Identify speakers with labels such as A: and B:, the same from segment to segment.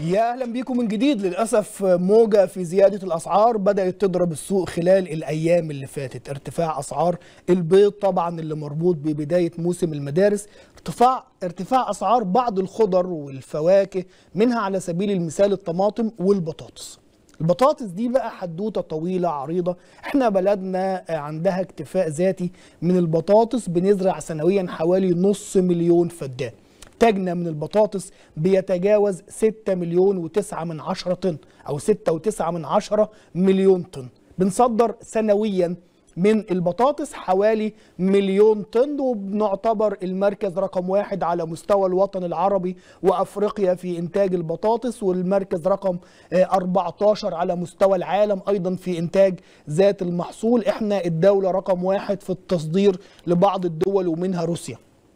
A: يا اهلا بيكم من جديد للاسف موجه في زياده الاسعار بدات تضرب السوق خلال الايام اللي فاتت ارتفاع اسعار البيض طبعا اللي مربوط ببدايه موسم المدارس ارتفاع ارتفاع اسعار بعض الخضر والفواكه منها على سبيل المثال الطماطم والبطاطس البطاطس دي بقى حدوته طويله عريضه احنا بلدنا عندها اكتفاء ذاتي من البطاطس بنزرع سنويا حوالي نص مليون فدان انتاجنا من البطاطس بيتجاوز 6 مليون و9 من عشرة طن او 6 و9 من عشرة مليون طن بنصدر سنويا من البطاطس حوالي مليون طن وبنعتبر المركز رقم واحد على مستوى الوطن العربي وافريقيا في انتاج البطاطس والمركز رقم 14 على مستوى العالم ايضا في انتاج ذات المحصول احنا الدوله رقم واحد في التصدير لبعض الدول ومنها روسيا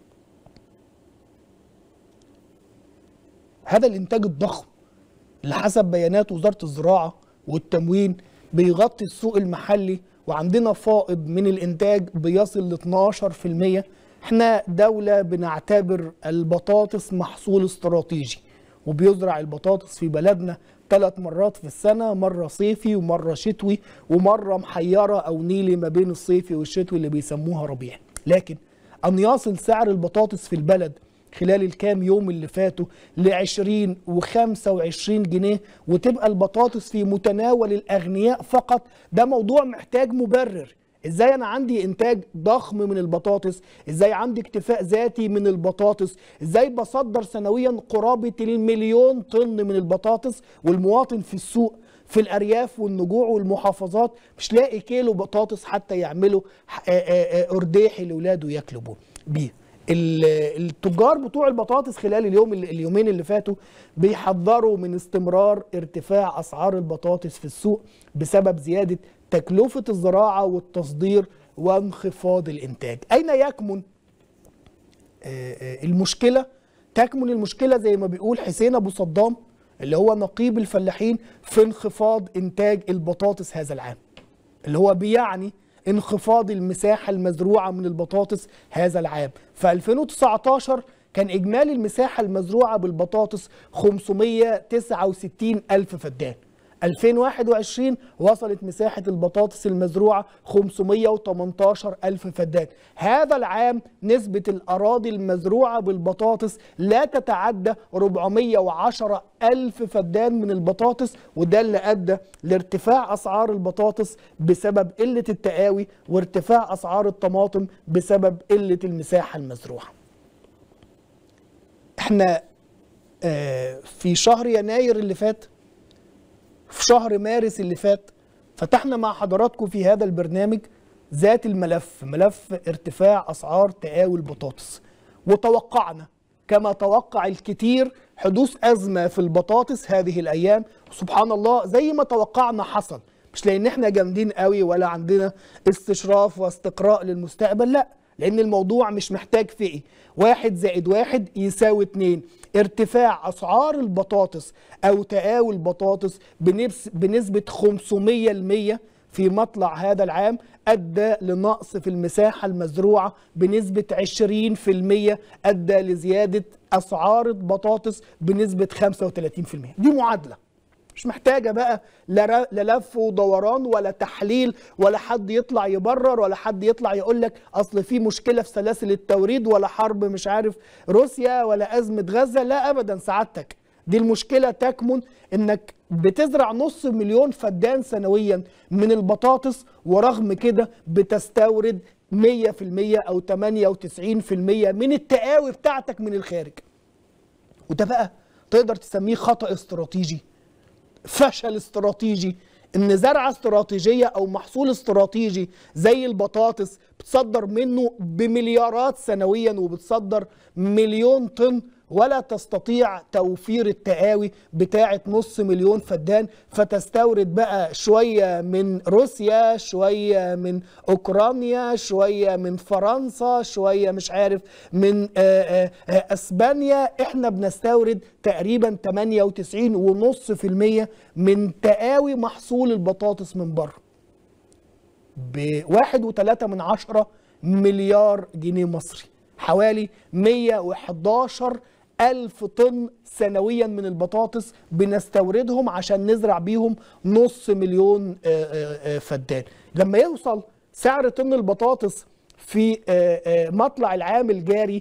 A: هذا الانتاج الضخم اللي حسب بيانات وزاره الزراعه والتموين بيغطي السوق المحلي وعندنا فائض من الانتاج بيصل ل 12% احنا دوله بنعتبر البطاطس محصول استراتيجي وبيزرع البطاطس في بلدنا ثلاث مرات في السنة مرة صيفي ومرة شتوي ومرة محيرة أو نيلي ما بين الصيفي والشتوي اللي بيسموها ربيع لكن أن يصل سعر البطاطس في البلد خلال الكام يوم اللي فاتوا ل 20 و25 جنيه وتبقى البطاطس في متناول الاغنياء فقط ده موضوع محتاج مبرر ازاي انا عندي انتاج ضخم من البطاطس ازاي عندي اكتفاء ذاتي من البطاطس ازاي بصدر سنويا قرابه المليون طن من البطاطس والمواطن في السوق في الارياف والنجوع والمحافظات مش لاقي كيلو بطاطس حتى يعملوا ارداحي لاولاده ياكلوا بيه التجار بتوع البطاطس خلال اليوم اليومين اللي فاتوا بيحذروا من استمرار ارتفاع اسعار البطاطس في السوق بسبب زياده تكلفه الزراعه والتصدير وانخفاض الانتاج. اين يكمن المشكله؟ تكمن المشكله زي ما بيقول حسين ابو صدام اللي هو نقيب الفلاحين في انخفاض انتاج البطاطس هذا العام. اللي هو بيعني انخفاض المساحة المزروعة من البطاطس هذا العام في 2019 كان إجمالي المساحة المزروعة بالبطاطس 569 ألف فدان 2021 وصلت مساحة البطاطس المزروعة 518 ألف فدان هذا العام نسبة الأراضي المزروعة بالبطاطس لا تتعدى 410 ألف فدان من البطاطس وده اللي أدى لارتفاع أسعار البطاطس بسبب قلة التقاوي وارتفاع أسعار الطماطم بسبب قلة المساحة المزروعة احنا في شهر يناير اللي فات في شهر مارس اللي فات فتحنا مع حضراتكم في هذا البرنامج ذات الملف ملف ارتفاع اسعار تقاوي البطاطس وتوقعنا كما توقع الكثير حدوث ازمه في البطاطس هذه الايام سبحان الله زي ما توقعنا حصل مش لان احنا جامدين قوي ولا عندنا استشراف واستقراء للمستقبل لا لان الموضوع مش محتاج فئي واحد زائد واحد يساوي اتنين ارتفاع اسعار البطاطس او تقاوي البطاطس بنسبه 500% في مطلع هذا العام ادى لنقص في المساحه المزروعه بنسبه 20% ادى لزياده اسعار البطاطس بنسبه 35% دي معادله مش محتاجه بقى لا لف ودوران ولا تحليل ولا حد يطلع يبرر ولا حد يطلع يقول لك اصل في مشكله في سلاسل التوريد ولا حرب مش عارف روسيا ولا ازمه غزه لا ابدا سعادتك دي المشكله تكمن انك بتزرع نص مليون فدان سنويا من البطاطس ورغم كده بتستورد 100% او 98% من التقاوي بتاعتك من الخارج وده بقى تقدر تسميه خطا استراتيجي فشل استراتيجي ان زرعه استراتيجيه او محصول استراتيجي زي البطاطس بتصدر منه بمليارات سنويا وبتصدر مليون طن ولا تستطيع توفير التقاوي بتاعه نص مليون فدان فتستورد بقى شويه من روسيا شويه من اوكرانيا شويه من فرنسا شويه مش عارف من آآ آآ اسبانيا احنا بنستورد تقريبا 98.5% من تقاوي محصول البطاطس من بره بواحد وثلاثة من عشرة مليار جنيه مصري حوالي 111 ألف طن سنويا من البطاطس بنستوردهم عشان نزرع بيهم نص مليون آه، آه، آه، فدان لما يوصل سعر طن البطاطس في آه، آه، مطلع العام الجاري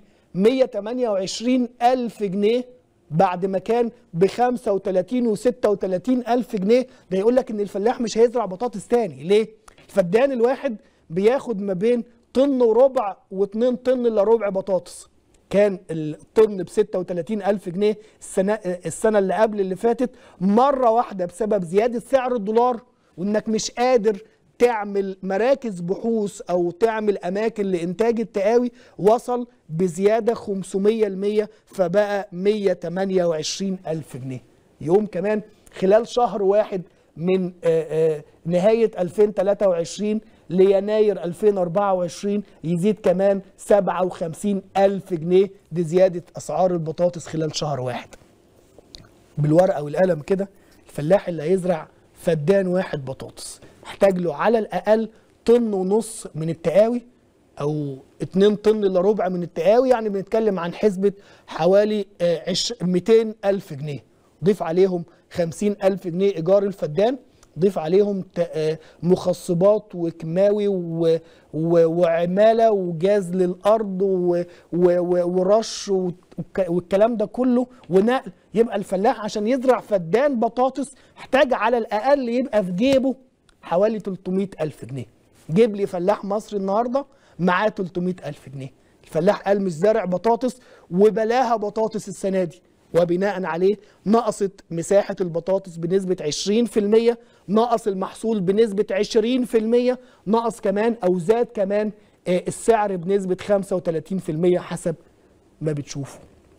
A: 128 ألف جنيه بعد ما كان ب 35 و 36 ألف جنيه ده يقول لك إن الفلاح مش هيزرع بطاطس تاني ليه؟ الفدان الواحد بياخد ما بين طن وربع و2 طن الا ربع بطاطس كان الطن ب 36 ألف جنيه السنة, السنة اللي قبل اللي فاتت مرة واحدة بسبب زيادة سعر الدولار وإنك مش قادر تعمل مراكز بحوث أو تعمل أماكن لإنتاج التقاوي وصل بزيادة 500% فبقى 128 ألف جنيه يوم كمان خلال شهر واحد من آه، آه، نهاية 2023 ليناير 2024 يزيد كمان 57 ألف جنيه دي زيادة أسعار البطاطس خلال شهر واحد بالورقة والقلم كده الفلاح اللي هيزرع فدان واحد بطاطس محتاج له على الأقل طن ونص من التقاوي أو 2 طن إلا ربع من التقاوي يعني بنتكلم عن حسبة حوالي آه، عش- 200 ألف جنيه ضيف عليهم 50 ألف جنيه إيجار الفدان ضيف عليهم ت- آه، مخصبات وكيماوي و- و- وعمالة وجاز للأرض و- و- و- ورش والك- والكلام ده كله ونقل يبقى الفلاح عشان يزرع فدان بطاطس احتاج على الأقل يبقى في جيبه حوالي 300 ألف جنيه جيب لي فلاح مصري النهارده معاه 300 ألف جنيه الفلاح قال مش زارع بطاطس وبلاها بطاطس السنة دي وبناء عليه نقصت مساحة البطاطس بنسبة 20% نقص المحصول بنسبة 20% نقص كمان أو زاد كمان آه، السعر بنسبة 35% حسب ما بتشوفوا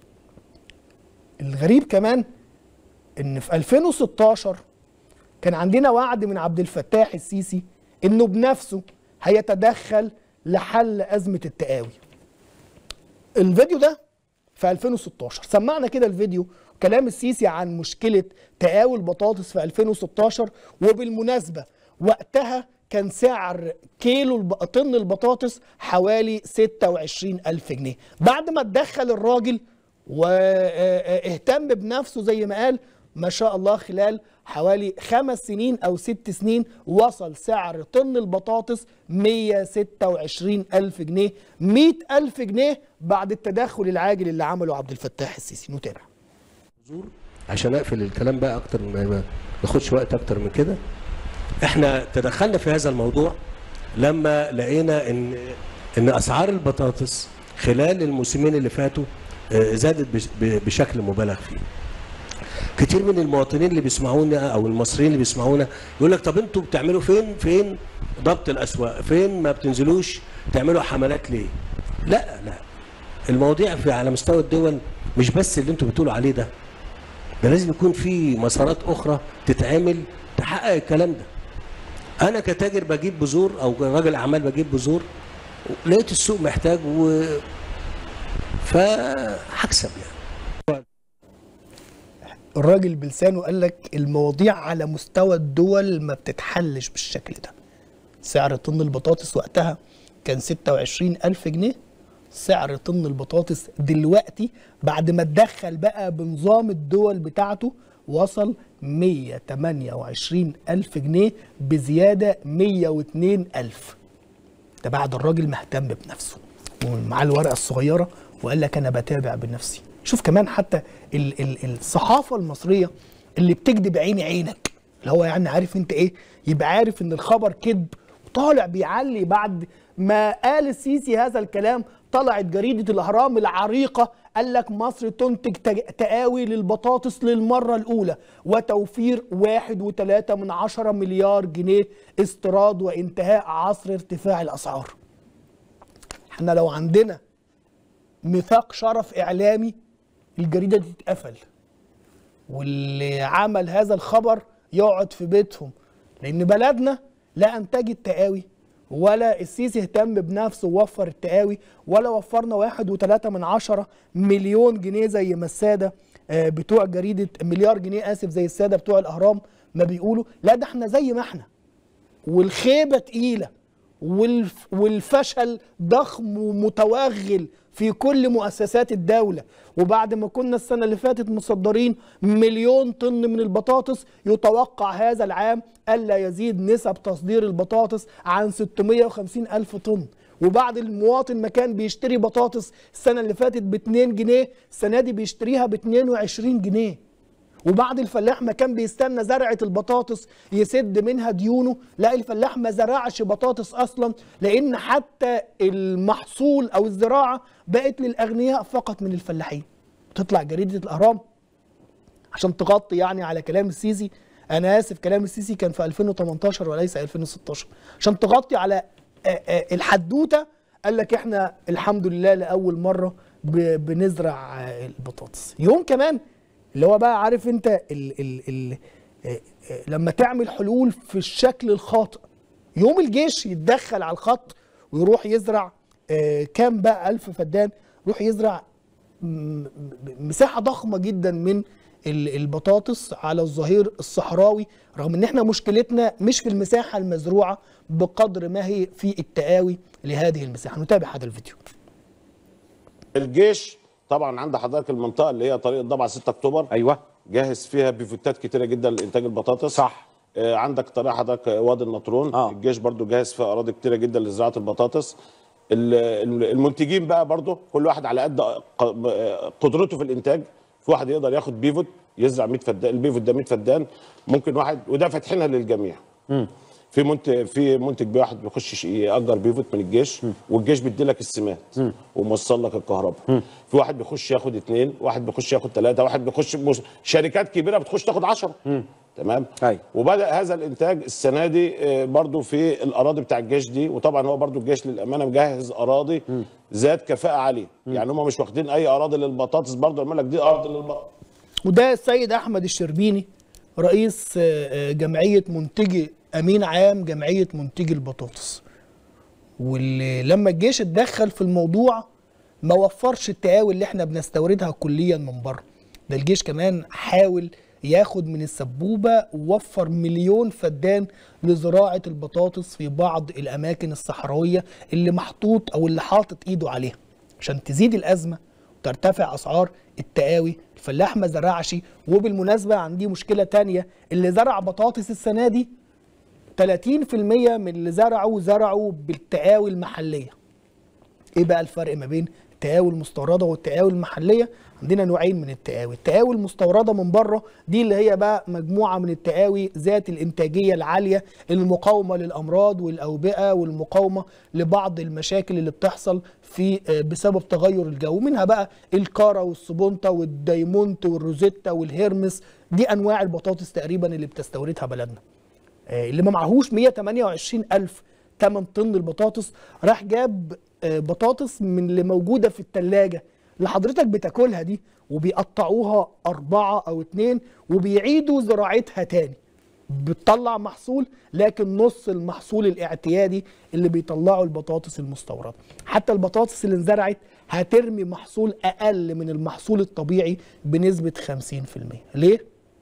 A: الغريب كمان ان في 2016 كان عندنا وعد من عبد الفتاح السيسي انه بنفسه هيتدخل لحل ازمه التقاوي. الفيديو ده في 2016 سمعنا كده الفيديو كلام السيسي عن مشكله تقاوي البطاطس في 2016 وبالمناسبه وقتها كان سعر كيلو الب... طن البطاطس حوالي 26 ألف جنيه بعد ما اتدخل الراجل واهتم بنفسه زي ما قال ما شاء الله خلال حوالي خمس سنين أو ست سنين وصل سعر طن البطاطس 126 ألف جنيه 100 ألف جنيه بعد التدخل العاجل اللي عمله عبد الفتاح السيسي نتابع
B: زور عشان اقفل الكلام بقى اكتر ما ما ناخدش وقت اكتر من كده احنا تدخلنا في هذا الموضوع لما لقينا ان ان اسعار البطاطس خلال الموسمين اللي فاتوا آه، زادت بش- ب- بشكل مبالغ فيه كتير من المواطنين اللي بيسمعونا او المصريين اللي بيسمعونا يقول لك طب انتوا بتعملوا فين فين ضبط الاسواق فين ما بتنزلوش تعملوا حملات ليه لا لا المواضيع في على مستوى الدول مش بس اللي انتوا بتقولوا عليه ده ده لازم يكون في مسارات اخرى تتعمل تحقق الكلام ده انا كتاجر بجيب بذور او راجل اعمال بجيب بذور لقيت السوق محتاج و فهكسب يعني
A: الراجل بلسانه قال لك المواضيع على مستوى الدول ما بتتحلش بالشكل ده سعر طن البطاطس وقتها كان 26 ألف جنيه سعر طن البطاطس دلوقتي بعد ما اتدخل بقى بنظام الدول بتاعته وصل 128 ألف جنيه بزيادة 102 ألف ده بعد الراجل مهتم بنفسه ومعاه الورقه الصغيره وقال لك انا بتابع بنفسي شوف كمان حتى ال ال الصحافه المصريه اللي بتكذب عيني عينك اللي هو يعني عارف انت ايه يبقى عارف ان الخبر كذب وطالع بيعلي بعد ما قال السيسي هذا الكلام طلعت جريدة الأهرام العريقة قال لك مصر تنتج تج- تقاوي للبطاطس للمرة الأولى وتوفير واحد وثلاثة من عشرة مليار جنيه استيراد وانتهاء عصر ارتفاع الأسعار احنا لو عندنا ميثاق شرف إعلامي الجريدة دي تتقفل واللي عمل هذا الخبر يقعد في بيتهم لان بلدنا لا انتجت تقاوي ولا السيسي اهتم بنفسه ووفر التقاوي ولا وفرنا واحد وثلاثة من عشرة مليون جنيه زي ما السادة آه، بتوع جريدة مليار جنيه آسف زي السادة بتوع الأهرام ما بيقولوا لا ده احنا زي ما احنا والخيبة تقيلة والف والفشل ضخم ومتوغل في كل مؤسسات الدولة وبعد ما كنا السنة اللي فاتت مصدرين مليون طن من البطاطس يتوقع هذا العام ألا يزيد نسب تصدير البطاطس عن 650 ألف طن وبعد المواطن ما كان بيشتري بطاطس السنة اللي فاتت ب 2 جنيه السنة دي بيشتريها ب 22 جنيه وبعد الفلاح ما كان بيستنى زرعة البطاطس يسد منها ديونه لا الفلاح ما زرعش بطاطس أصلا لأن حتى المحصول أو الزراعة بقت للأغنياء فقط من الفلاحين تطلع جريدة الأهرام عشان تغطي يعني على كلام السيسي أنا آسف كلام السيسي كان في 2018 وليس 2016 عشان تغطي على آه، آه، الحدوتة قال لك احنا الحمد لله لأول مرة ب- بنزرع آه، البطاطس يوم كمان اللي هو بقى عارف انت ال ال ال آه، آه، لما تعمل حلول في الشكل الخاطئ يوم الجيش يتدخل على الخط ويروح يزرع آه، كام بقى ألف فدان يروح يزرع م- م- مساحة ضخمة جدا من ال- البطاطس على الظهير الصحراوي رغم ان احنا مشكلتنا مش في المساحة المزروعة بقدر ما هي في التقاوي لهذه المساحة نتابع هذا الفيديو
C: الجيش طبعا عند حضرتك المنطقه اللي هي طريق الضبع 6 اكتوبر
D: ايوه
C: جاهز فيها بيفوتات كتيره جدا لانتاج البطاطس
D: صح.
C: آه، عندك طريق حضرتك وادي النطرون
D: آه.
C: الجيش برضو جاهز فيها اراضي كتيره جدا لزراعه البطاطس ال- ال- المنتجين بقى برضو كل واحد على قد ق- آه، قدرته في الانتاج في واحد يقدر ياخد بيفوت يزرع 100 فدان البيفوت ده 100 فدان ممكن واحد وده فاتحينها للجميع في منتج في منتج بي واحد بيخش ياجر بيفوت من الجيش والجيش بيدي لك السمات وموصل لك الكهرباء في واحد بيخش ياخد اثنين واحد بيخش ياخد ثلاثه واحد بيخش مس- شركات كبيره بتخش تاخد 10 تمام
D: أيوة.
C: وبدا هذا الانتاج السنه دي آه، برضو في الاراضي بتاع الجيش دي وطبعا هو برضو الجيش للامانه مجهز اراضي ذات كفاءه عاليه يعني هم مش واخدين اي اراضي للبطاطس برضو يقول لك دي ارض للبطاطس
A: وده السيد احمد الشربيني رئيس آه، آه، جمعيه منتجي امين عام جمعيه منتجي البطاطس واللي لما الجيش اتدخل في الموضوع ما وفرش التقاوي اللي احنا بنستوردها كليا من بره ده الجيش كمان حاول ياخد من السبوبه ووفر مليون فدان لزراعه البطاطس في بعض الاماكن الصحراويه اللي محطوط او اللي حاطط ايده عليها عشان تزيد الازمه وترتفع اسعار التقاوي الفلاح ما زرعش وبالمناسبه عندي مشكله تانية اللي زرع بطاطس السنه دي 30% من اللي زرعوا زرعوا بالتقاوي المحليه ايه بقى الفرق ما بين التقاوي المستورده والتقاوي المحليه عندنا نوعين من التقاوي التقاوي المستورده من بره دي اللي هي بقى مجموعه من التقاوي ذات الانتاجيه العاليه المقاومه للامراض والاوبئه والمقاومه لبعض المشاكل اللي بتحصل في آه، بسبب تغير الجو منها بقى الكارا والسبونتا والدايمونت والروزيتا والهيرمس دي انواع البطاطس تقريبا اللي بتستوردها بلدنا آه، اللي ما معهوش 128 ألف تمن طن البطاطس راح جاب آه، بطاطس من اللي موجودة في التلاجة اللي حضرتك بتاكلها دي وبيقطعوها أربعة أو اتنين وبيعيدوا زراعتها تاني بتطلع محصول لكن نص المحصول الاعتيادي اللي بيطلعه البطاطس المستورده حتى البطاطس اللي انزرعت هترمي محصول اقل من المحصول الطبيعي بنسبه 50% ليه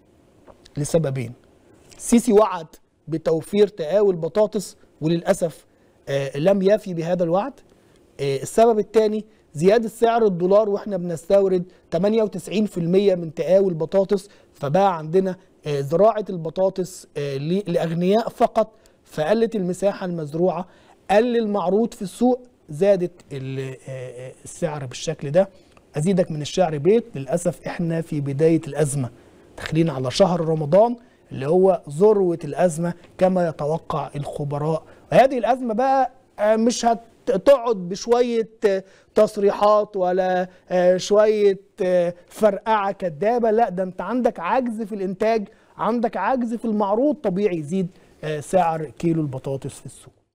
A: لسببين السيسي وعد بتوفير تقاوي البطاطس وللاسف آه، لم يفي بهذا الوعد آه، السبب الثاني زياده سعر الدولار واحنا بنستورد 98% من تقاوي البطاطس فبقى عندنا آه، زراعه البطاطس آه، ل- لاغنياء فقط فقلت المساحه المزروعه قل المعروض في السوق زادت ال- آه، آه، السعر بالشكل ده ازيدك من الشعر بيت للاسف احنا في بدايه الازمه داخلين على شهر رمضان اللي هو ذروه الازمه كما يتوقع الخبراء وهذه الازمه بقى آه، مش هتقعد بشويه آه، تصريحات ولا آه، شويه آه، فرقعه كدابه لا ده انت عندك عجز في الانتاج عندك عجز في المعروض طبيعي يزيد آه، سعر كيلو البطاطس في السوق